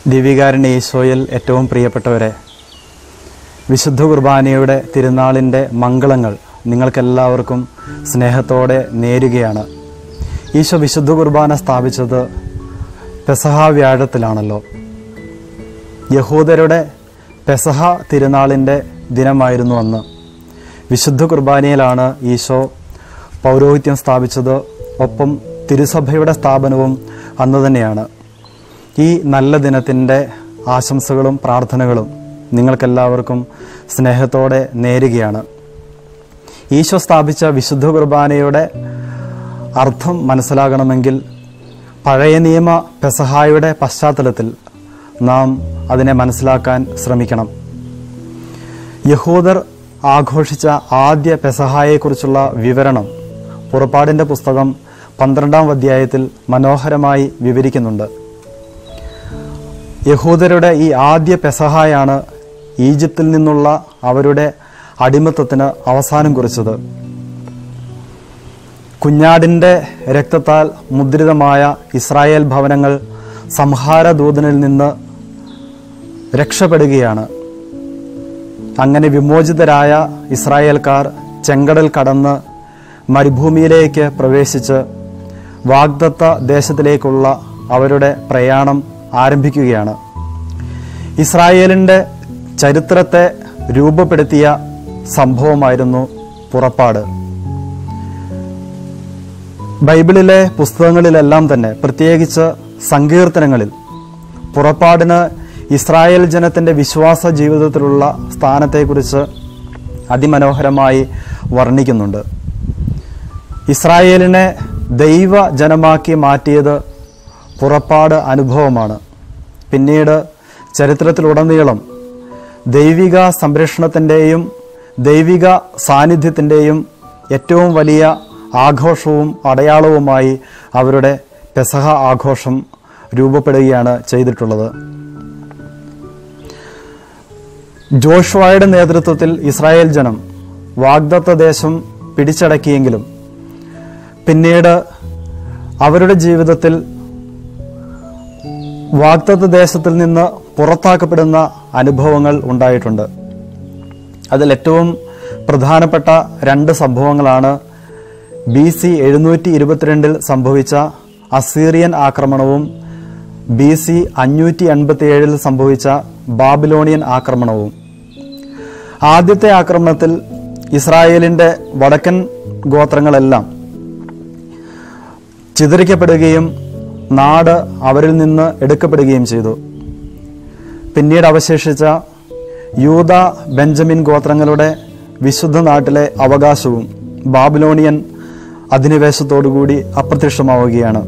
ദിവികാരൻ ഈശോയിൽ ഏറ്റവും പ്രിയപ്പെട്ടവരെ വിശുദ്ധ കുർബാനയുടെ തിരുനാളിൻ്റെ മംഗളങ്ങൾ നിങ്ങൾക്കെല്ലാവർക്കും സ്നേഹത്തോടെ നേരുകയാണ് ഈശോ വിശുദ്ധ കുർബാന സ്ഥാപിച്ചത് പെസഹ വ്യാഴത്തിലാണല്ലോ യഹൂദരുടെ പെസഹ തിരുനാളിൻ്റെ ദിനമായിരുന്നു അന്ന് വിശുദ്ധ കുർബാനയിലാണ് ഈശോ പൗരോഹിത്യം സ്ഥാപിച്ചത് ഒപ്പം തിരുസഭയുടെ സ്ഥാപനവും അന്ന് തന്നെയാണ് ഈ നല്ല ദിനത്തിൻ്റെ ആശംസകളും പ്രാർത്ഥനകളും നിങ്ങൾക്കെല്ലാവർക്കും സ്നേഹത്തോടെ നേരുകയാണ് ഈശോ സ്ഥാപിച്ച വിശുദ്ധ കുർബാനയുടെ അർത്ഥം മനസ്സിലാകണമെങ്കിൽ പഴയ നിയമ പെസഹായുടെ പശ്ചാത്തലത്തിൽ നാം അതിനെ മനസ്സിലാക്കാൻ ശ്രമിക്കണം യഹൂദർ ആഘോഷിച്ച ആദ്യ പെസഹായെക്കുറിച്ചുള്ള വിവരണം പുറപ്പാടിൻ്റെ പുസ്തകം പന്ത്രണ്ടാം അധ്യായത്തിൽ മനോഹരമായി വിവരിക്കുന്നുണ്ട് യഹൂദരുടെ ഈ ആദ്യ പെസഹായാണ് ഈജിപ്തിൽ നിന്നുള്ള അവരുടെ അടിമത്തത്തിന് അവസാനം കുറിച്ചത് കുഞ്ഞാടിൻ്റെ രക്തത്താൽ മുദ്രിതമായ ഇസ്രായേൽ ഭവനങ്ങൾ സംഹാരദൂതനിൽ നിന്ന് രക്ഷപ്പെടുകയാണ് അങ്ങനെ വിമോചിതരായ ഇസ്രായേൽക്കാർ ചെങ്കടൽ കടന്ന് മരുഭൂമിയിലേക്ക് പ്രവേശിച്ച് വാഗ്ദത്ത ദേശത്തിലേക്കുള്ള അവരുടെ പ്രയാണം ആരംഭിക്കുകയാണ് ഇസ്രായേലിൻ്റെ ചരിത്രത്തെ രൂപപ്പെടുത്തിയ സംഭവമായിരുന്നു പുറപ്പാട് ബൈബിളിലെ പുസ്തകങ്ങളിലെല്ലാം തന്നെ പ്രത്യേകിച്ച് സങ്കീർത്തനങ്ങളിൽ പുറപ്പാടിന് ഇസ്രായേൽ ജനത്തിൻ്റെ വിശ്വാസ ജീവിതത്തിലുള്ള സ്ഥാനത്തെക്കുറിച്ച് അതിമനോഹരമായി വർണ്ണിക്കുന്നുണ്ട് ഇസ്രായേലിനെ ദൈവ ജനമാക്കി മാറ്റിയത് പുറപ്പാട് അനുഭവമാണ് പിന്നീട് ചരിത്രത്തിലുടനീളം ദൈവിക സംരക്ഷണത്തിൻ്റെയും ദൈവിക സാന്നിധ്യത്തിൻ്റെയും ഏറ്റവും വലിയ ആഘോഷവും അടയാളവുമായി അവരുടെ പെസഹ ആഘോഷം രൂപപ്പെടുകയാണ് ചെയ്തിട്ടുള്ളത് ജോഷുവായുടെ നേതൃത്വത്തിൽ ഇസ്രായേൽ ജനം വാഗ്ദത്ത ദേശം പിടിച്ചടക്കിയെങ്കിലും പിന്നീട് അവരുടെ ജീവിതത്തിൽ വാഗ്ദത്ത ദേശത്തിൽ നിന്ന് പുറത്താക്കപ്പെടുന്ന അനുഭവങ്ങൾ ഉണ്ടായിട്ടുണ്ട് അതിൽ ഏറ്റവും പ്രധാനപ്പെട്ട രണ്ട് സംഭവങ്ങളാണ് ബി സി എഴുന്നൂറ്റി ഇരുപത്തിരണ്ടിൽ സംഭവിച്ച അസീറിയൻ ആക്രമണവും ബി സി അഞ്ഞൂറ്റി എൺപത്തി ഏഴിൽ സംഭവിച്ച ബാബിലോണിയൻ ആക്രമണവും ആദ്യത്തെ ആക്രമണത്തിൽ ഇസ്രായേലിൻ്റെ വടക്കൻ ഗോത്രങ്ങളെല്ലാം ചിതറിക്കപ്പെടുകയും നാട് അവരിൽ നിന്ന് എടുക്കപ്പെടുകയും ചെയ്തു പിന്നീട് അവശേഷിച്ച യൂത ബെഞ്ചമിൻ ഗോത്രങ്ങളുടെ വിശുദ്ധ നാട്ടിലെ അവകാശവും ബാബിലോണിയൻ അധിനിവേശത്തോടുകൂടി അപ്രത്യക്ഷമാവുകയാണ്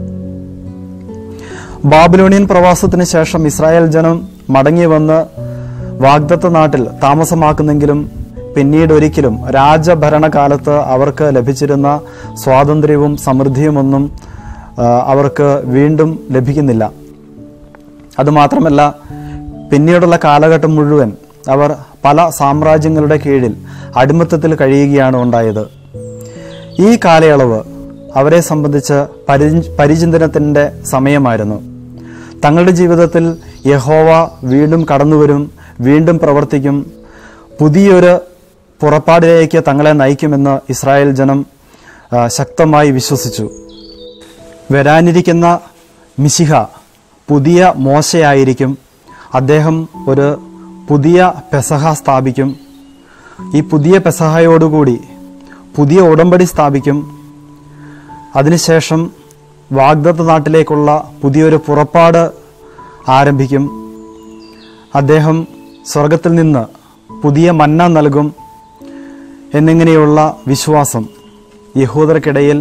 ബാബിലോണിയൻ പ്രവാസത്തിന് ശേഷം ഇസ്രായേൽ ജനം മടങ്ങി വന്ന് വാഗ്ദത്ത നാട്ടിൽ താമസമാക്കുന്നെങ്കിലും പിന്നീട് ഒരിക്കലും രാജഭരണകാലത്ത് അവർക്ക് ലഭിച്ചിരുന്ന സ്വാതന്ത്ര്യവും സമൃദ്ധിയുമൊന്നും ആ, അവർക്ക് വീണ്ടും ലഭിക്കുന്നില്ല അതുമാത്രമല്ല പിന്നീടുള്ള കാലഘട്ടം മുഴുവൻ അവർ പല സാമ്രാജ്യങ്ങളുടെ കീഴിൽ അടിമത്തത്തിൽ കഴിയുകയാണ് ഉണ്ടായത് ഈ കാലയളവ് അവരെ സംബന്ധിച്ച് പരി പരിചിന്തനത്തിൻ്റെ സമയമായിരുന്നു തങ്ങളുടെ ജീവിതത്തിൽ യഹോവ വീണ്ടും കടന്നുവരും വീണ്ടും പ്രവർത്തിക്കും പുതിയൊരു പുറപ്പാടിലേക്ക് തങ്ങളെ നയിക്കുമെന്ന് ഇസ്രായേൽ ജനം ആ, ശക്തമായി വിശ്വസിച്ചു വരാനിരിക്കുന്ന മിശിഹ പുതിയ മോശയായിരിക്കും അദ്ദേഹം ഒരു പുതിയ പെസഹ സ്ഥാപിക്കും ഈ പുതിയ പെസഹയോടുകൂടി പുതിയ ഉടമ്പടി സ്ഥാപിക്കും അതിനുശേഷം വാഗ്ദത്ത നാട്ടിലേക്കുള്ള പുതിയൊരു പുറപ്പാട് ആരംഭിക്കും അദ്ദേഹം സ്വർഗത്തിൽ നിന്ന് പുതിയ മന്ന നൽകും എന്നിങ്ങനെയുള്ള വിശ്വാസം യഹൂദർക്കിടയിൽ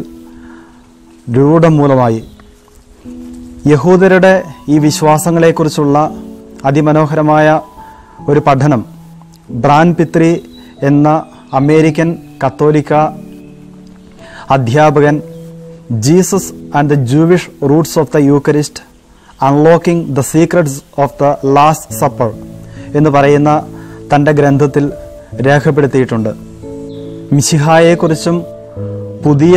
രൂഢമൂലമായി യഹൂദരുടെ ഈ വിശ്വാസങ്ങളെക്കുറിച്ചുള്ള അതിമനോഹരമായ ഒരു പഠനം ബ്രാൻ പിത്രി എന്ന അമേരിക്കൻ കത്തോലിക്ക അധ്യാപകൻ Jesus and the Jewish roots of the Eucharist unlocking the secrets of the last supper എന്ന് പറയുന്ന തൻ്റെ ഗ്രന്ഥത്തിൽ രേഖപ്പെടുത്തിയിട്ടുണ്ട് മിശിഹായെക്കുറിച്ചും പുതിയ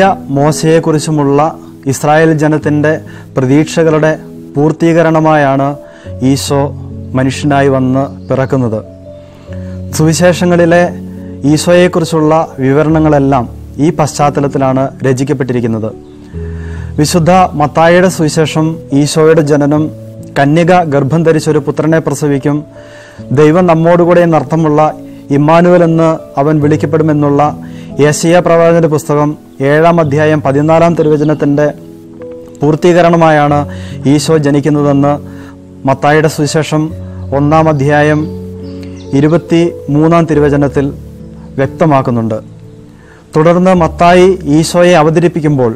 മോശയെക്കുറിച്ചുമുള്ള ഇസ്രായേൽ ജനത്തിൻ്റെ പ്രതീക്ഷകളുടെ പൂർത്തീകരണമായാണ് ഈശോ മനുഷ്യനായി വന്ന് പിറക്കുന്നത് സുവിശേഷങ്ങളിലെ ഈശോയെക്കുറിച്ചുള്ള വിവരണങ്ങളെല്ലാം ഈ പശ്ചാത്തലത്തിലാണ് രചിക്കപ്പെട്ടിരിക്കുന്നത് വിശുദ്ധ മത്തായിയുടെ സുവിശേഷം ഈശോയുടെ ജനനം കന്യക ഗർഭം ധരിച്ചൊരു പുത്രനെ പ്രസവിക്കും ദൈവം നമ്മോടുകൂടെ എന്നർത്ഥമുള്ള ഇമ്മാനുവൽ എന്ന് അവൻ വിളിക്കപ്പെടുമെന്നുള്ള യേശയ്യ പ്രവാചകന്റെ പുസ്തകം ഏഴാം അധ്യായം പതിനാലാം തിരുവചനത്തിന്റെ പൂർത്തീകരണമായാണ് ഈശോ ജനിക്കുന്നതെന്ന് മത്തായിയുടെ സുവിശേഷം ഒന്നാം അധ്യായം ഇരുപത്തി മൂന്നാം തിരുവചനത്തിൽ വ്യക്തമാക്കുന്നുണ്ട് തുടർന്ന് മത്തായി ഈശോയെ അവതരിപ്പിക്കുമ്പോൾ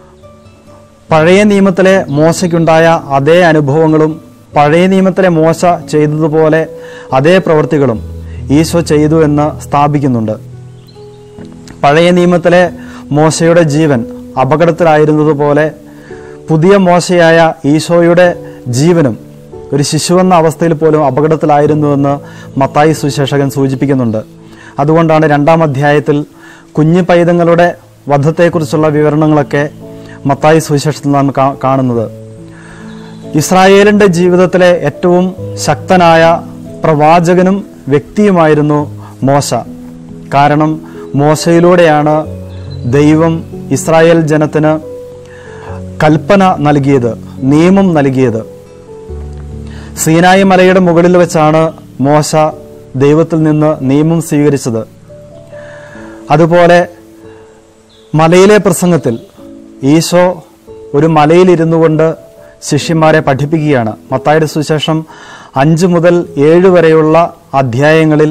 പഴയ നിയമത്തിലെ മോശയ്ക്കുണ്ടായ അതേ അനുഭവങ്ങളും പഴയ നിയമത്തിലെ മോശ ചെയ്തതുപോലെ അതേ പ്രവൃത്തികളും ഈശോ ചെയ്തു എന്ന് സ്ഥാപിക്കുന്നുണ്ട് പഴയ നിയമത്തിലെ മോശയുടെ ജീവൻ അപകടത്തിലായിരുന്നതുപോലെ പുതിയ മോശയായ ഈശോയുടെ ജീവനും ഒരു ശിശുവെന്ന അവസ്ഥയിൽ പോലും അപകടത്തിലായിരുന്നുവെന്ന് മത്തായി സുശേഷകൻ സൂചിപ്പിക്കുന്നുണ്ട് അതുകൊണ്ടാണ് രണ്ടാം അധ്യായത്തിൽ കുഞ്ഞു പൈതങ്ങളുടെ വധത്തെക്കുറിച്ചുള്ള വിവരണങ്ങളൊക്കെ മത്തായി സുവിശേഷത്തിൽ നാം കാ- കാണുന്നത് ഇസ്രായേലിന്റെ ജീവിതത്തിലെ ഏറ്റവും ശക്തനായ പ്രവാചകനും വ്യക്തിയുമായിരുന്നു മോശ കാരണം മോശയിലൂടെയാണ് ദൈവം ഇസ്രായേൽ ജനത്തിന് കൽപ്പന നൽകിയത് നിയമം നൽകിയത് സീനായി മലയുടെ മുകളിൽ വെച്ചാണ് മോശ ദൈവത്തിൽ നിന്ന് നിയമം സ്വീകരിച്ചത് അതുപോലെ മലയിലെ പ്രസംഗത്തിൽ ഈശോ ഒരു മലയിലിരുന്നു കൊണ്ട് ശിഷ്യന്മാരെ പഠിപ്പിക്കുകയാണ് മത്തായുടെ സുവിശേഷം അഞ്ച് മുതൽ ഏഴ് വരെയുള്ള അധ്യായങ്ങളിൽ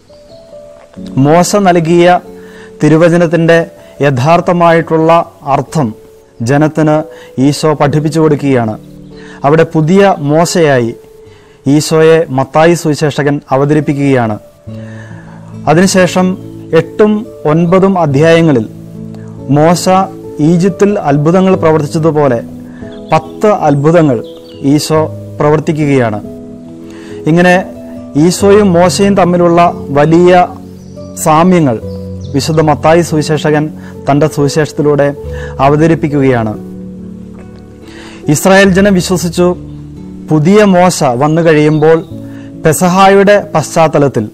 മോശ നൽകിയ തിരുവചനത്തിന്റെ യഥാർത്ഥമായിട്ടുള്ള അർത്ഥം ജനത്തിന് ഈശോ പഠിപ്പിച്ചു കൊടുക്കുകയാണ് അവിടെ പുതിയ മോശയായി ഈശോയെ മത്തായി സുവിശേഷകൻ അവതരിപ്പിക്കുകയാണ് അതിനുശേഷം എട്ടും ഒൻപതും അധ്യായങ്ങളിൽ മോശ ഈജിപ്തിൽ അത്ഭുതങ്ങൾ പ്രവർത്തിച്ചതുപോലെ പത്ത് അത്ഭുതങ്ങൾ ഈശോ പ്രവർത്തിക്കുകയാണ് ഇങ്ങനെ ഈശോയും മോശയും തമ്മിലുള്ള വലിയ സാമ്യങ്ങൾ വിശുദ്ധ മത്തായി സുവിശേഷകൻ തന്റെ സുവിശേഷത്തിലൂടെ അവതരിപ്പിക്കുകയാണ് ഇസ്രായേൽ ജനം വിശ്വസിച്ചു പുതിയ മോശ വന്നു കഴിയുമ്പോൾ പെസഹായുടെ പശ്ചാത്തലത്തിൽ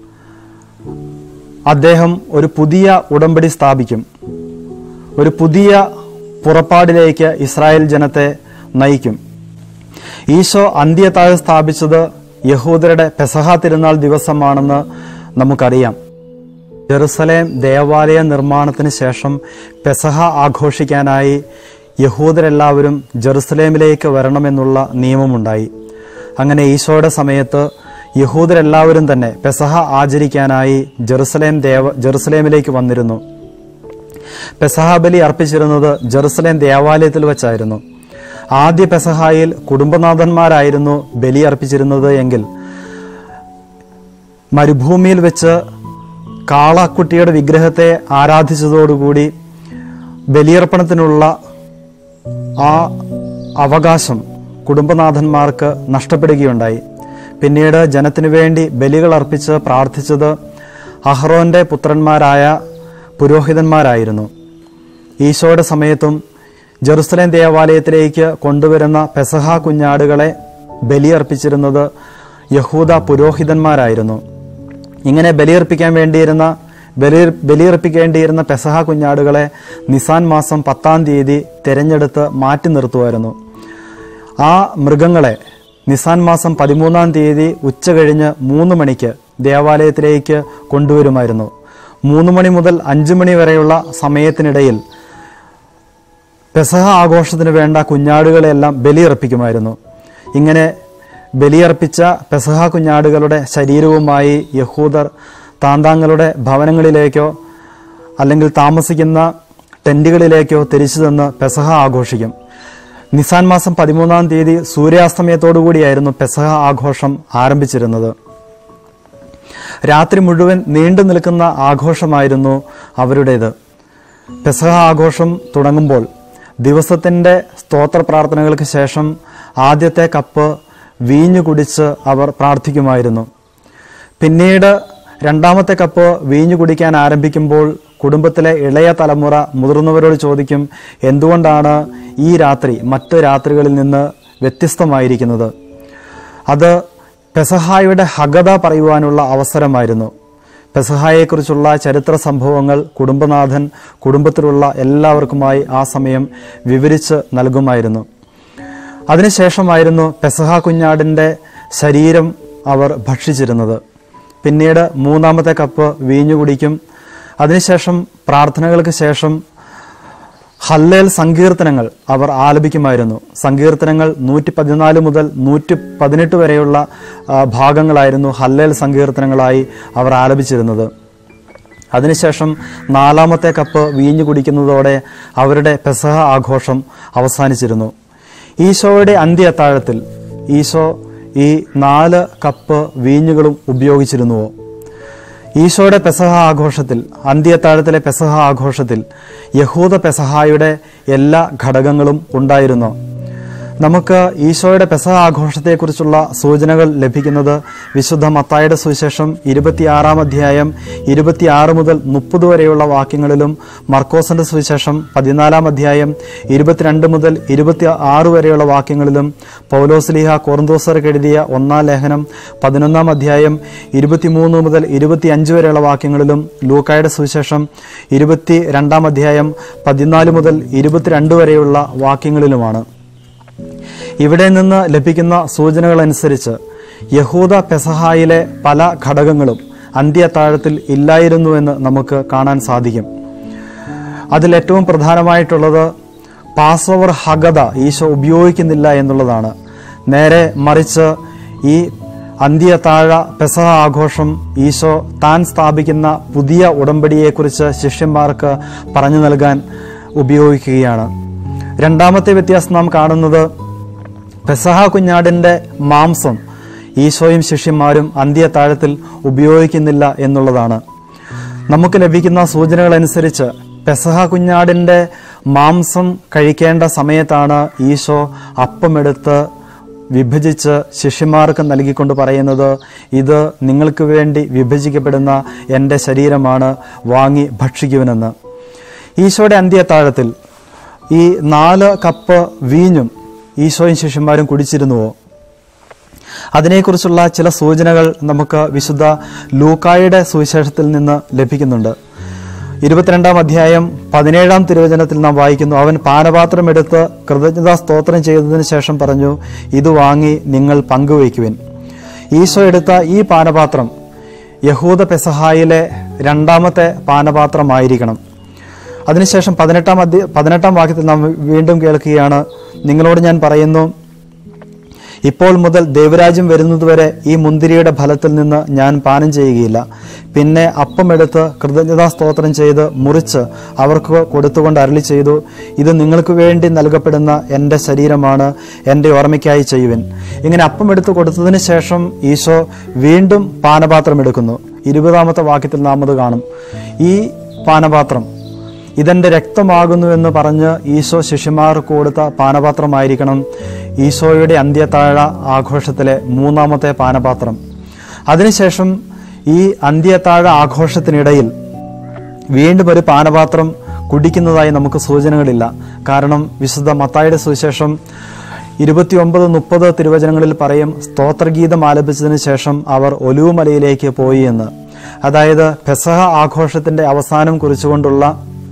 അദ്ദേഹം ഒരു പുതിയ ഉടമ്പടി സ്ഥാപിക്കും ഒരു പുതിയ പുറപ്പാടിലേക്ക് ഇസ്രായേൽ ജനത്തെ നയിക്കും ഈശോ അന്ത്യത്താഴ് സ്ഥാപിച്ചത് യഹൂദരുടെ പെസഹ തിരുനാൾ ദിവസമാണെന്ന് നമുക്കറിയാം ജെറുസലേം ദേവാലയ നിർമ്മാണത്തിന് ശേഷം പെസഹ ആഘോഷിക്കാനായി യഹൂദരെല്ലാവരും ജെറുസലേമിലേക്ക് വരണമെന്നുള്ള നിയമമുണ്ടായി അങ്ങനെ ഈശോയുടെ സമയത്ത് യഹൂദരെല്ലാവരും തന്നെ പെസഹ ആചരിക്കാനായി ജെറുസലേം ദേവ ജെറുസലേമിലേക്ക് വന്നിരുന്നു പെസഹ ബലി അർപ്പിച്ചിരുന്നത് ജെറുസലേം ദേവാലയത്തിൽ വെച്ചായിരുന്നു ആദ്യ പെസഹായിൽ കുടുംബനാഥന്മാരായിരുന്നു ബലി അർപ്പിച്ചിരുന്നത് എങ്കിൽ മരുഭൂമിയിൽ വെച്ച് കാളക്കുട്ടിയുടെ വിഗ്രഹത്തെ ആരാധിച്ചതോടുകൂടി ബലിയർപ്പണത്തിനുള്ള ആ അവകാശം കുടുംബനാഥന്മാർക്ക് നഷ്ടപ്പെടുകയുണ്ടായി പിന്നീട് ജനത്തിനു വേണ്ടി ബലികൾ അർപ്പിച്ച് പ്രാർത്ഥിച്ചത് അഹ്റോന്റെ പുത്രന്മാരായ പുരോഹിതന്മാരായിരുന്നു ഈശോയുടെ സമയത്തും ജെറുസലേം ദേവാലയത്തിലേക്ക് കൊണ്ടുവരുന്ന പെസഹ കുഞ്ഞാടുകളെ ബലിയർപ്പിച്ചിരുന്നത് യഹൂദ പുരോഹിതന്മാരായിരുന്നു ഇങ്ങനെ ബലിയർപ്പിക്കാൻ വേണ്ടിയിരുന്ന ബലി ബലിയർപ്പിക്കേണ്ടിയിരുന്ന പെസഹ കുഞ്ഞാടുകളെ നിസാൻ മാസം പത്താം തീയതി തിരഞ്ഞെടുത്ത് മാറ്റി നിർത്തുമായിരുന്നു ആ മൃഗങ്ങളെ നിസാൻ മാസം പതിമൂന്നാം തീയതി ഉച്ച കഴിഞ്ഞ് മൂന്ന് മണിക്ക് ദേവാലയത്തിലേക്ക് കൊണ്ടുവരുമായിരുന്നു മൂന്ന് മണി മുതൽ അഞ്ചു മണി വരെയുള്ള സമയത്തിനിടയിൽ പെസഹ ആഘോഷത്തിന് വേണ്ട കുഞ്ഞാടുകളെല്ലാം ബലിയർപ്പിക്കുമായിരുന്നു ഇങ്ങനെ ബലിയർപ്പിച്ച പെസഹ കുഞ്ഞാടുകളുടെ ശരീരവുമായി യഹൂദർ താന്താങ്ങളുടെ ഭവനങ്ങളിലേക്കോ അല്ലെങ്കിൽ താമസിക്കുന്ന ടെന്റുകളിലേക്കോ തിരിച്ചു തന്ന് പെസഹ ആഘോഷിക്കും നിസാൻ മാസം പതിമൂന്നാം തീയതി സൂര്യാസ്തമയത്തോടുകൂടിയായിരുന്നു പെസഹ ആഘോഷം ആരംഭിച്ചിരുന്നത് രാത്രി മുഴുവൻ നീണ്ടു നിൽക്കുന്ന ആഘോഷമായിരുന്നു അവരുടേത് പെസഹ ആഘോഷം തുടങ്ങുമ്പോൾ ദിവസത്തിന്റെ സ്തോത്ര പ്രാർത്ഥനകൾക്ക് ശേഷം ആദ്യത്തെ കപ്പ് വീഞ്ഞു കുടിച്ച് അവർ പ്രാർത്ഥിക്കുമായിരുന്നു പിന്നീട് രണ്ടാമത്തെ കപ്പ് വീഞ്ഞു കുടിക്കാൻ ആരംഭിക്കുമ്പോൾ കുടുംബത്തിലെ ഇളയ തലമുറ മുതിർന്നവരോട് ചോദിക്കും എന്തുകൊണ്ടാണ് ഈ രാത്രി മറ്റ് രാത്രികളിൽ നിന്ന് വ്യത്യസ്തമായിരിക്കുന്നത് അത് പെസഹായുടെ ഹഗത പറയുവാനുള്ള അവസരമായിരുന്നു പെസഹായെക്കുറിച്ചുള്ള ചരിത്ര സംഭവങ്ങൾ കുടുംബനാഥൻ കുടുംബത്തിലുള്ള എല്ലാവർക്കുമായി ആ സമയം വിവരിച്ച് നൽകുമായിരുന്നു അതിനുശേഷമായിരുന്നു പെസഹ കുഞ്ഞാടിൻ്റെ ശരീരം അവർ ഭക്ഷിച്ചിരുന്നത് പിന്നീട് മൂന്നാമത്തെ കപ്പ് വീഞ്ഞു കുടിക്കും അതിനുശേഷം പ്രാർത്ഥനകൾക്ക് ശേഷം ഹല്ലേൽ സങ്കീർത്തനങ്ങൾ അവർ ആലപിക്കുമായിരുന്നു സങ്കീർത്തനങ്ങൾ നൂറ്റി പതിനാല് മുതൽ നൂറ്റി പതിനെട്ട് വരെയുള്ള ആ, ഭാഗങ്ങളായിരുന്നു ഹല്ലേൽ സങ്കീർത്തനങ്ങളായി അവർ ആലപിച്ചിരുന്നത് അതിനുശേഷം നാലാമത്തെ കപ്പ് വീഞ്ഞു കുടിക്കുന്നതോടെ അവരുടെ പെസഹ ആഘോഷം അവസാനിച്ചിരുന്നു ഈശോയുടെ അന്ത്യ അത്താഴത്തിൽ ഈശോ ഈ നാല് കപ്പ് വീഞ്ഞുകളും ഉപയോഗിച്ചിരുന്നുവോ ഈശോയുടെ പെസഹ ആഘോഷത്തിൽ അന്ത്യത്താഴത്തിലെ പെസഹ ആഘോഷത്തിൽ യഹൂദ പെസഹായുടെ എല്ലാ ഘടകങ്ങളും ഉണ്ടായിരുന്നു നമുക്ക് ഈശോയുടെ പെസഹ ആഘോഷത്തെക്കുറിച്ചുള്ള സൂചനകൾ ലഭിക്കുന്നത് വിശുദ്ധ മത്തായുടെ സുവിശേഷം ഇരുപത്തിയാറാം അധ്യായം ഇരുപത്തിയാറ് മുതൽ മുപ്പത് വരെയുള്ള വാക്യങ്ങളിലും മർക്കോസിന്റെ സുവിശേഷം പതിനാലാം അധ്യായം ഇരുപത്തിരണ്ട് മുതൽ ഇരുപത്തി ആറ് വരെയുള്ള വാക്യങ്ങളിലും പൗലോസ്ലിഹ കോർന്തോസർക്ക് എഴുതിയ ഒന്നാം ലേഖനം പതിനൊന്നാം അധ്യായം ഇരുപത്തിമൂന്ന് മുതൽ ഇരുപത്തിയഞ്ച് വരെയുള്ള വാക്യങ്ങളിലും ലൂക്കായുടെ സുവിശേഷം ഇരുപത്തി രണ്ടാം അധ്യായം പതിനാല് മുതൽ ഇരുപത്തിരണ്ട് വരെയുള്ള വാക്യങ്ങളിലുമാണ് ഇവിടെ നിന്ന് ലഭിക്കുന്ന സൂചനകൾ അനുസരിച്ച് യഹൂദ പെസഹായിലെ പല ഘടകങ്ങളും അന്ത്യത്താഴത്തിൽ ഇല്ലായിരുന്നുവെന്ന് നമുക്ക് കാണാൻ സാധിക്കും അതിൽ ഏറ്റവും പ്രധാനമായിട്ടുള്ളത് പാസ് ഓവർ ഹഗത ഈശോ ഉപയോഗിക്കുന്നില്ല എന്നുള്ളതാണ് നേരെ മറിച്ച് ഈ അന്ത്യത്താഴ പെസഹ ആഘോഷം ഈശോ താൻ സ്ഥാപിക്കുന്ന പുതിയ ഉടമ്പടിയെക്കുറിച്ച് ശിഷ്യന്മാർക്ക് പറഞ്ഞു നൽകാൻ ഉപയോഗിക്കുകയാണ് രണ്ടാമത്തെ വ്യത്യാസം നാം കാണുന്നത് പെസഹ കുഞ്ഞാടിന്റെ മാംസം ഈശോയും ശിഷ്യന്മാരും അന്ത്യത്താഴത്തിൽ ഉപയോഗിക്കുന്നില്ല എന്നുള്ളതാണ് നമുക്ക് ലഭിക്കുന്ന സൂചനകൾ അനുസരിച്ച് പെസഹ കുഞ്ഞാടിന്റെ മാംസം കഴിക്കേണ്ട സമയത്താണ് ഈശോ അപ്പമെടുത്ത് വിഭജിച്ച് ശിഷ്യന്മാർക്ക് നൽകിക്കൊണ്ട് പറയുന്നത് ഇത് നിങ്ങൾക്ക് വേണ്ടി വിഭജിക്കപ്പെടുന്ന എൻ്റെ ശരീരമാണ് വാങ്ങി ഭക്ഷിക്കുവനെന്ന് ഈശോയുടെ അന്ത്യത്താഴത്തിൽ ഈ നാല് കപ്പ് വീഞ്ഞും ഈശോയും ശിഷ്യന്മാരും കുടിച്ചിരുന്നുവോ അതിനെക്കുറിച്ചുള്ള ചില സൂചനകൾ നമുക്ക് വിശുദ്ധ ലൂക്കായുടെ സുവിശേഷത്തിൽ നിന്ന് ലഭിക്കുന്നുണ്ട് ഇരുപത്തിരണ്ടാം അധ്യായം പതിനേഴാം തിരുവചനത്തിൽ നാം വായിക്കുന്നു അവൻ പാനപാത്രം എടുത്ത് കൃതജ്ഞതാ സ്തോത്രം ചെയ്തതിനു ശേഷം പറഞ്ഞു ഇത് വാങ്ങി നിങ്ങൾ പങ്കുവയ്ക്കുവിൻ ഈശോ എടുത്ത ഈ പാനപാത്രം യഹൂദ പെസഹായിലെ രണ്ടാമത്തെ പാനപാത്രമായിരിക്കണം അതിനുശേഷം പതിനെട്ടാം അധ്യ പതിനെട്ടാം വാക്യത്തിൽ നാം വീണ്ടും കേൾക്കുകയാണ് നിങ്ങളോട് ഞാൻ പറയുന്നു ഇപ്പോൾ മുതൽ ദൈവരാജ്യം വരുന്നതുവരെ ഈ മുന്തിരിയുടെ ഫലത്തിൽ നിന്ന് ഞാൻ പാനം ചെയ്യുകയില്ല പിന്നെ അപ്പമെടുത്ത് കൃതജ്ഞതാ സ്തോത്രം ചെയ്ത് മുറിച്ച് അവർക്ക് കൊടുത്തുകൊണ്ട് അരളി ചെയ്തു ഇത് നിങ്ങൾക്ക് വേണ്ടി നൽകപ്പെടുന്ന എൻ്റെ ശരീരമാണ് എൻ്റെ ഓർമ്മയ്ക്കായി ചെയ്യുവിൻ ഇങ്ങനെ അപ്പമെടുത്ത് കൊടുത്തതിന് ശേഷം ഈശോ വീണ്ടും പാനപാത്രം എടുക്കുന്നു ഇരുപതാമത്തെ വാക്യത്തിൽ നാം അത് കാണും ഈ പാനപാത്രം ഇതെന്റെ രക്തമാകുന്നു എന്ന് പറഞ്ഞ് ഈശോ ശിഷ്യന്മാർക്ക് കൊടുത്ത പാനപാത്രമായിരിക്കണം ഈശോയുടെ അന്ത്യത്താഴ ആഘോഷത്തിലെ മൂന്നാമത്തെ പാനപാത്രം അതിനുശേഷം ഈ അന്ത്യത്താഴ ആഘോഷത്തിനിടയിൽ വീണ്ടും ഒരു പാനപാത്രം കുടിക്കുന്നതായി നമുക്ക് സൂചനകളില്ല കാരണം വിശുദ്ധ മത്തായുടെ സുവിശേഷം ഇരുപത്തിയൊമ്പത് മുപ്പത് തിരുവചനങ്ങളിൽ പറയും സ്തോത്രഗീതം ആലപിച്ചതിന് ശേഷം അവർ ഒലുവുമലയിലേക്ക് പോയി എന്ന് അതായത് പെസഹ ആഘോഷത്തിന്റെ അവസാനം കുറിച്ചുകൊണ്ടുള്ള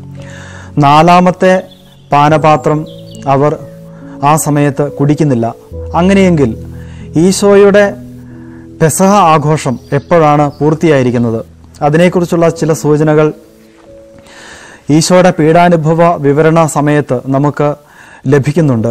നാലാമത്തെ പാനപാത്രം അവർ ആ സമയത്ത് കുടിക്കുന്നില്ല അങ്ങനെയെങ്കിൽ ഈശോയുടെ പെസഹ ആഘോഷം എപ്പോഴാണ് പൂർത്തിയായിരിക്കുന്നത് അതിനെക്കുറിച്ചുള്ള ചില സൂചനകൾ ഈശോയുടെ പീഡാനുഭവ വിവരണ സമയത്ത് നമുക്ക് ലഭിക്കുന്നുണ്ട്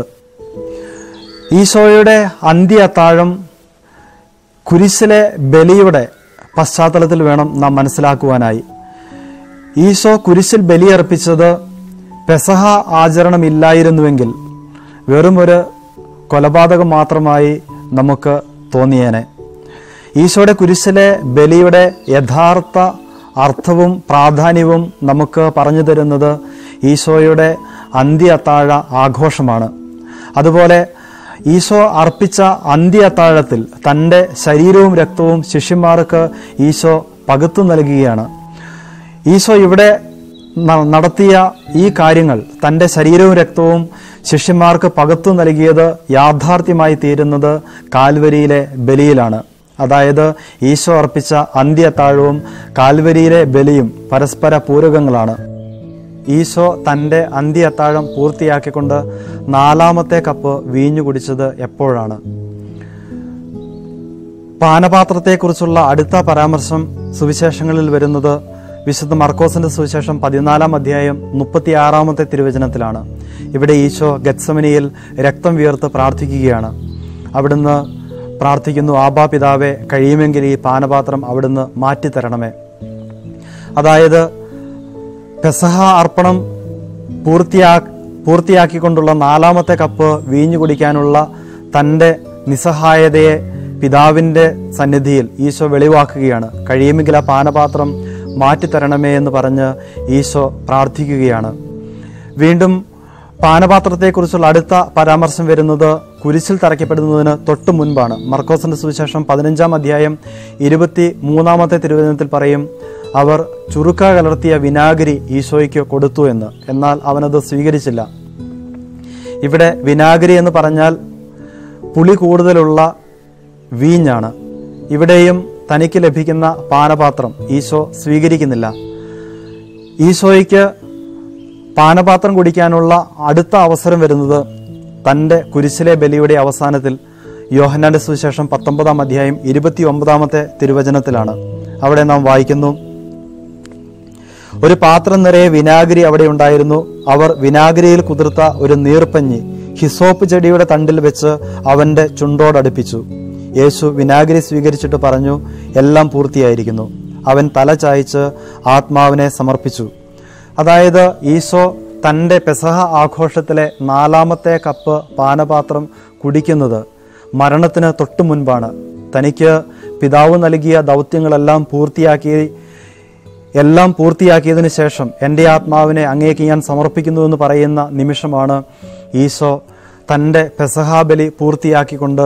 ഈശോയുടെ അന്ത്യ അത്താഴം കുരിശിലെ ബലിയുടെ പശ്ചാത്തലത്തിൽ വേണം നാം മനസ്സിലാക്കുവാനായി ഈശോ കുരിശിൽ ബലിയർപ്പിച്ചത് പെസഹ ആചരണമില്ലായിരുന്നുവെങ്കിൽ വെറുമൊരു കൊലപാതകം മാത്രമായി നമുക്ക് തോന്നിയേനെ ഈശോയുടെ കുരിശിലെ ബലിയുടെ യഥാർത്ഥ അർത്ഥവും പ്രാധാന്യവും നമുക്ക് പറഞ്ഞു തരുന്നത് ഈശോയുടെ അന്ത്യ അത്താഴ ആഘോഷമാണ് അതുപോലെ ഈശോ അർപ്പിച്ച അന്ത്യ അത്താഴത്തിൽ തൻ്റെ ശരീരവും രക്തവും ശിഷ്യന്മാർക്ക് ഈശോ പകുത്തു നൽകുകയാണ് ഈശോ ഇവിടെ ന- നടത്തിയ ഈ കാര്യങ്ങൾ തന്റെ ശരീരവും രക്തവും ശിഷ്യന്മാർക്ക് പകർത്തു നൽകിയത് യാഥാർത്ഥ്യമായി തീരുന്നത് കാൽവരിയിലെ ബലിയിലാണ് അതായത് ഈശോ അർപ്പിച്ച അന്ത്യത്താഴവും കാൽവരിയിലെ ബലിയും പരസ്പര പൂരകങ്ങളാണ് ഈശോ തന്റെ അന്ത്യത്താഴം പൂർത്തിയാക്കിക്കൊണ്ട് നാലാമത്തെ കപ്പ് വീഞ്ഞു കുടിച്ചത് എപ്പോഴാണ് പാനപാത്രത്തെക്കുറിച്ചുള്ള അടുത്ത പരാമർശം സുവിശേഷങ്ങളിൽ വരുന്നത് വിശുദ്ധ മർക്കോസിന്റെ സുവിശേഷം പതിനാലാം അധ്യായം മുപ്പത്തിയാറാമത്തെ തിരുവചനത്തിലാണ് ഇവിടെ ഈശോ ഗത്സമനിയിൽ രക്തം വിയർത്ത് പ്രാർത്ഥിക്കുകയാണ് അവിടുന്ന് പ്രാർത്ഥിക്കുന്നു ആബാ പിതാവെ കഴിയുമെങ്കിൽ ഈ പാനപാത്രം അവിടുന്ന് മാറ്റിത്തരണമേ അതായത് പെസഹ അർപ്പണം പൂർത്തിയാ പൂർത്തിയാക്കിക്കൊണ്ടുള്ള നാലാമത്തെ കപ്പ് വീഞ്ഞു കുടിക്കാനുള്ള തൻ്റെ നിസ്സഹായതയെ പിതാവിൻ്റെ സന്നിധിയിൽ ഈശോ വെളിവാക്കുകയാണ് കഴിയുമെങ്കിൽ ആ പാനപാത്രം മാറ്റിത്തരണമേ എന്ന് പറഞ്ഞ് ഈശോ പ്രാർത്ഥിക്കുകയാണ് വീണ്ടും പാനപാത്രത്തെക്കുറിച്ചുള്ള അടുത്ത പരാമർശം വരുന്നത് കുരിശിൽ തറയ്ക്കപ്പെടുന്നതിന് തൊട്ടു മുൻപാണ് മർക്കോസിന്റെ സുവിശേഷം പതിനഞ്ചാം അധ്യായം ഇരുപത്തി മൂന്നാമത്തെ തിരുവചനത്തിൽ പറയും അവർ ചുരുക്ക കലർത്തിയ വിനാഗിരി ഈശോയ്ക്ക് കൊടുത്തു എന്ന് എന്നാൽ അവനത് സ്വീകരിച്ചില്ല ഇവിടെ വിനാഗിരി എന്ന് പറഞ്ഞാൽ പുളി കൂടുതലുള്ള വീഞ്ഞാണ് ഇവിടെയും തനിക്ക് ലഭിക്കുന്ന പാനപാത്രം ഈശോ സ്വീകരിക്കുന്നില്ല ഈശോയ്ക്ക് പാനപാത്രം കുടിക്കാനുള്ള അടുത്ത അവസരം വരുന്നത് തൻ്റെ കുരിശിലെ ബലിയുടെ അവസാനത്തിൽ യോഹന്നാന്റെ സുവിശേഷം പത്തൊമ്പതാം അധ്യായം ഇരുപത്തി ഒമ്പതാമത്തെ തിരുവചനത്തിലാണ് അവിടെ നാം വായിക്കുന്നു ഒരു പാത്രം നിറയെ വിനാഗിരി അവിടെ ഉണ്ടായിരുന്നു അവർ വിനാഗിരിയിൽ കുതിർത്ത ഒരു നീർപ്പഞ്ഞി ഹിസോപ്പ് ചെടിയുടെ തണ്ടിൽ വെച്ച് അവന്റെ ചുണ്ടോടടുപ്പിച്ചു യേശു വിനാഗിരി സ്വീകരിച്ചിട്ട് പറഞ്ഞു എല്ലാം പൂർത്തിയായിരിക്കുന്നു അവൻ തല ചായ്ച്ച് ആത്മാവിനെ സമർപ്പിച്ചു അതായത് ഈശോ തൻ്റെ പെസഹ ആഘോഷത്തിലെ നാലാമത്തെ കപ്പ് പാനപാത്രം കുടിക്കുന്നത് മരണത്തിന് തൊട്ടു മുൻപാണ് തനിക്ക് പിതാവ് നൽകിയ ദൗത്യങ്ങളെല്ലാം പൂർത്തിയാക്കി എല്ലാം പൂർത്തിയാക്കിയതിനു ശേഷം എൻ്റെ ആത്മാവിനെ അങ്ങേക്ക് ഞാൻ സമർപ്പിക്കുന്നു എന്ന് പറയുന്ന നിമിഷമാണ് ഈശോ തൻ്റെ പെസഹാബലി പൂർത്തിയാക്കിക്കൊണ്ട്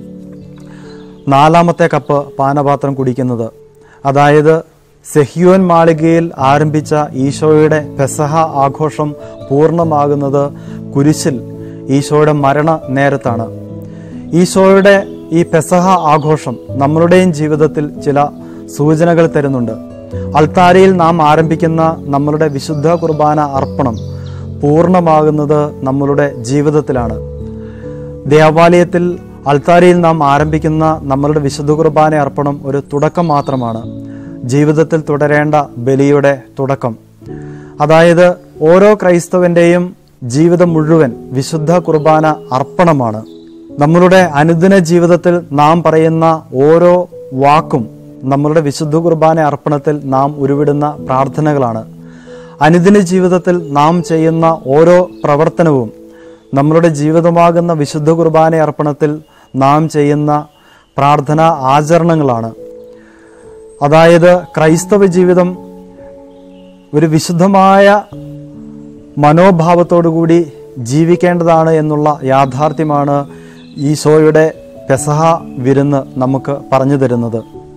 നാലാമത്തെ കപ്പ് പാനപാത്രം കുടിക്കുന്നത് അതായത് സെഹിയോൻ മാളികയിൽ ആരംഭിച്ച ഈശോയുടെ പെസഹ ആഘോഷം പൂർണ്ണമാകുന്നത് കുരിശിൽ ഈശോയുടെ മരണ നേരത്താണ് ഈശോയുടെ ഈ പെസഹ ആഘോഷം നമ്മളുടെയും ജീവിതത്തിൽ ചില സൂചനകൾ തരുന്നുണ്ട് അൾത്താരയിൽ നാം ആരംഭിക്കുന്ന നമ്മളുടെ വിശുദ്ധ കുർബാന അർപ്പണം പൂർണ്ണമാകുന്നത് നമ്മളുടെ ജീവിതത്തിലാണ് ദേവാലയത്തിൽ അൾത്താരയിൽ നാം ആരംഭിക്കുന്ന നമ്മളുടെ വിശുദ്ധ കുർബാന അർപ്പണം ഒരു തുടക്കം മാത്രമാണ് ജീവിതത്തിൽ തുടരേണ്ട ബലിയുടെ തുടക്കം അതായത് ഓരോ ക്രൈസ്തവന്റെയും ജീവിതം മുഴുവൻ വിശുദ്ധ കുർബാന അർപ്പണമാണ് നമ്മളുടെ അനുദിന ജീവിതത്തിൽ നാം പറയുന്ന ഓരോ വാക്കും നമ്മളുടെ വിശുദ്ധ കുർബാന അർപ്പണത്തിൽ നാം ഉരുവിടുന്ന പ്രാർത്ഥനകളാണ് അനുദിന ജീവിതത്തിൽ നാം ചെയ്യുന്ന ഓരോ പ്രവർത്തനവും നമ്മളുടെ ജീവിതമാകുന്ന വിശുദ്ധ കുർബാന അർപ്പണത്തിൽ നാം ചെയ്യുന്ന പ്രാർത്ഥനാ ആചരണങ്ങളാണ് അതായത് ക്രൈസ്തവ ജീവിതം ഒരു വിശുദ്ധമായ മനോഭാവത്തോടുകൂടി ജീവിക്കേണ്ടതാണ് എന്നുള്ള യാഥാർത്ഥ്യമാണ് ഈശോയുടെ പെസഹ വിരുന്ന് നമുക്ക് പറഞ്ഞു തരുന്നത്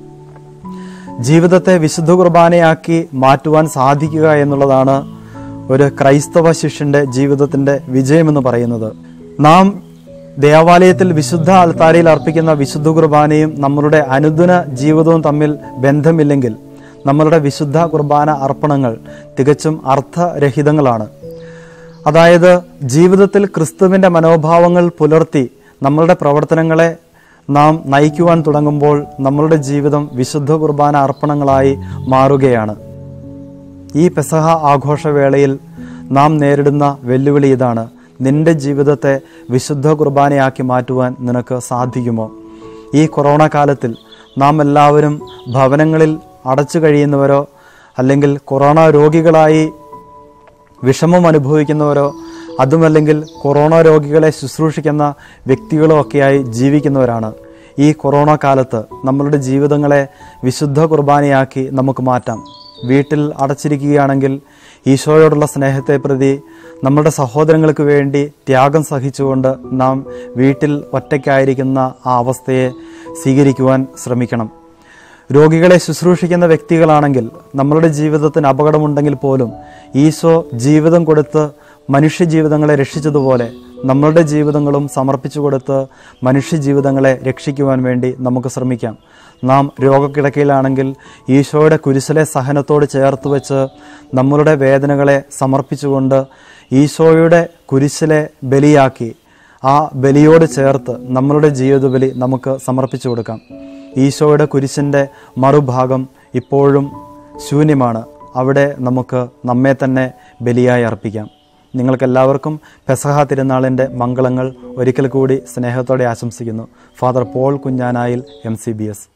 ജീവിതത്തെ വിശുദ്ധ കുർബാനയാക്കി മാറ്റുവാൻ സാധിക്കുക എന്നുള്ളതാണ് ഒരു ക്രൈസ്തവ ശിഷ്യന്റെ ജീവിതത്തിന്റെ വിജയമെന്ന് പറയുന്നത് നാം ദേവാലയത്തിൽ വിശുദ്ധ അൾത്താരയിൽ അർപ്പിക്കുന്ന വിശുദ്ധ കുർബാനയും നമ്മളുടെ അനുദിന ജീവിതവും തമ്മിൽ ബന്ധമില്ലെങ്കിൽ നമ്മളുടെ വിശുദ്ധ കുർബാന അർപ്പണങ്ങൾ തികച്ചും അർത്ഥരഹിതങ്ങളാണ് അതായത് ജീവിതത്തിൽ ക്രിസ്തുവിന്റെ മനോഭാവങ്ങൾ പുലർത്തി നമ്മളുടെ പ്രവർത്തനങ്ങളെ നാം നയിക്കുവാൻ തുടങ്ങുമ്പോൾ നമ്മളുടെ ജീവിതം വിശുദ്ധ കുർബാന അർപ്പണങ്ങളായി മാറുകയാണ് ഈ പെസഹ ആഘോഷവേളയിൽ നാം നേരിടുന്ന വെല്ലുവിളി ഇതാണ് നിന്റെ ജീവിതത്തെ വിശുദ്ധ കുർബാനയാക്കി മാറ്റുവാൻ നിനക്ക് സാധിക്കുമോ ഈ കൊറോണ കാലത്തിൽ നാം എല്ലാവരും ഭവനങ്ങളിൽ അടച്ചു കഴിയുന്നവരോ അല്ലെങ്കിൽ കൊറോണ രോഗികളായി വിഷമം അനുഭവിക്കുന്നവരോ അതുമല്ലെങ്കിൽ കൊറോണ രോഗികളെ ശുശ്രൂഷിക്കുന്ന വ്യക്തികളോ ഒക്കെയായി ജീവിക്കുന്നവരാണ് ഈ കൊറോണ കാലത്ത് നമ്മളുടെ ജീവിതങ്ങളെ വിശുദ്ധ കുർബാനയാക്കി നമുക്ക് മാറ്റാം വീട്ടിൽ അടച്ചിരിക്കുകയാണെങ്കിൽ ഈശോയോടുള്ള സ്നേഹത്തെ പ്രതി നമ്മുടെ സഹോദരങ്ങൾക്ക് വേണ്ടി ത്യാഗം സഹിച്ചുകൊണ്ട് നാം വീട്ടിൽ ഒറ്റയ്ക്കായിരിക്കുന്ന ആ അവസ്ഥയെ സ്വീകരിക്കുവാൻ ശ്രമിക്കണം രോഗികളെ ശുശ്രൂഷിക്കുന്ന വ്യക്തികളാണെങ്കിൽ നമ്മളുടെ ജീവിതത്തിന് അപകടമുണ്ടെങ്കിൽ പോലും ഈശോ ജീവിതം കൊടുത്ത് മനുഷ്യജീവിതങ്ങളെ രക്ഷിച്ചതുപോലെ നമ്മളുടെ ജീവിതങ്ങളും സമർപ്പിച്ചു കൊടുത്ത് മനുഷ്യജീവിതങ്ങളെ രക്ഷിക്കുവാൻ വേണ്ടി നമുക്ക് ശ്രമിക്കാം നാം രോഗക്കിടക്കയിലാണെങ്കിൽ ഈശോയുടെ കുരിശിലെ സഹനത്തോട് ചേർത്ത് വെച്ച് നമ്മളുടെ വേദനകളെ സമർപ്പിച്ചുകൊണ്ട് ഈശോയുടെ കുരിശിലെ ബലിയാക്കി ആ ബലിയോട് ചേർത്ത് നമ്മളുടെ ജീവിത ബലി നമുക്ക് സമർപ്പിച്ചു കൊടുക്കാം ഈശോയുടെ കുരിശിൻ്റെ മറുഭാഗം ഇപ്പോഴും ശൂന്യമാണ് അവിടെ നമുക്ക് നമ്മെ തന്നെ ബലിയായി അർപ്പിക്കാം നിങ്ങൾക്കെല്ലാവർക്കും പെസഹ തിരുനാളിൻ്റെ മംഗളങ്ങൾ ഒരിക്കൽ കൂടി സ്നേഹത്തോടെ ആശംസിക്കുന്നു ഫാദർ പോൾ കുഞ്ഞാനായിൽ എം സി ബി എസ്